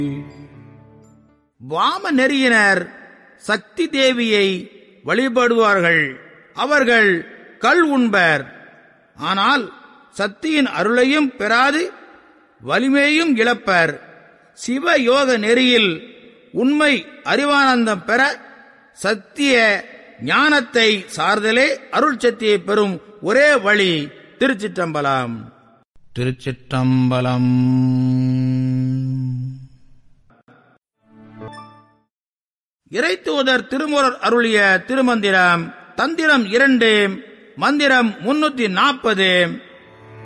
வாம நெறியினர் சக்தி தேவியை வழிபடுவார்கள் அவர்கள் கல் உண்பர் ஆனால் சக்தியின் அருளையும் பெறாது வலிமையும் இழப்பர் சிவ யோக நெறியில் உண்மை அறிவானந்தம் பெற சத்திய ஞானத்தை சார்தலே அருள் சக்தியை பெறும் ஒரே வழி திருச்சிற்றம்பலம் திருச்சிற்றம்பலம் இறைத்தூதர் திருமுறர் அருளிய திருமந்திரம் தந்திரம் இரண்டு மந்திரம் முன்னூத்தி நாற்பது